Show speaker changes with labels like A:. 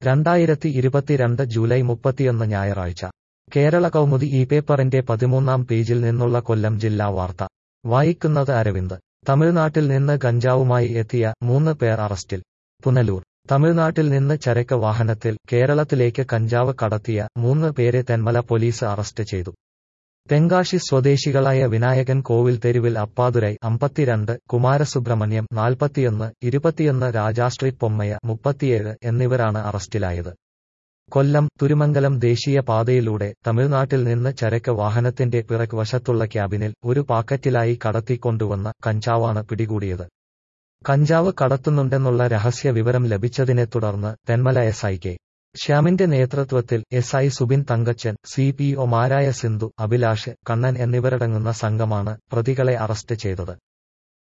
A: രണ്ടായിരത്തി ഇരുപത്തിരണ്ട് ജൂലൈ മുപ്പത്തിയൊന്ന് ഞായറാഴ്ച കേരള കൗമുദി ഈ പേപ്പറിന്റെ പതിമൂന്നാം പേജിൽ നിന്നുള്ള കൊല്ലം ജില്ലാ വാർത്ത വായിക്കുന്നത് അരവിന്ദ് തമിഴ്നാട്ടിൽ നിന്ന് ഗഞ്ചാവുമായി എത്തിയ മൂന്ന് പേർ അറസ്റ്റിൽ പുനലൂർ തമിഴ്നാട്ടിൽ നിന്ന് ചരക്ക് വാഹനത്തിൽ കേരളത്തിലേക്ക് കഞ്ചാവ് കടത്തിയ മൂന്ന് പേരെ തെന്മല പോലീസ് അറസ്റ്റ് ചെയ്തു തെങ്കാശി സ്വദേശികളായ വിനായകൻ കോവിൽ തെരുവിൽ അപ്പാതുരൈ അമ്പത്തിരണ്ട് കുമാരസുബ്രഹ്മണ്യം നാൽപ്പത്തിയൊന്ന് ഇരുപത്തിയൊന്ന് രാജാശ്രീ പൊമ്മയ മുപ്പത്തിയേഴ് എന്നിവരാണ് അറസ്റ്റിലായത് കൊല്ലം തുരുമംഗലം ദേശീയ പാതയിലൂടെ തമിഴ്നാട്ടിൽ നിന്ന് ചരക്ക് വാഹനത്തിന്റെ പിറക് വശത്തുള്ള ക്യാബിനിൽ ഒരു പാക്കറ്റിലായി കടത്തിക്കൊണ്ടുവന്ന കഞ്ചാവാണ് പിടികൂടിയത് കഞ്ചാവ് കടത്തുന്നുണ്ടെന്നുള്ള രഹസ്യ വിവരം ലഭിച്ചതിനെ തുടർന്ന് തെന്മല എസ് ഐ കെ ശ്യാമിന്റെ നേതൃത്വത്തിൽ S I Subin Thankachan C P ഒമാരായ സിന്ധു അഭിലാഷ് കണ്ണൻ എന്നിവരടങ്ങുന്ന സംഘമാണ് പ്രതികളെ അറസ്റ്റ് ചെയ്തത്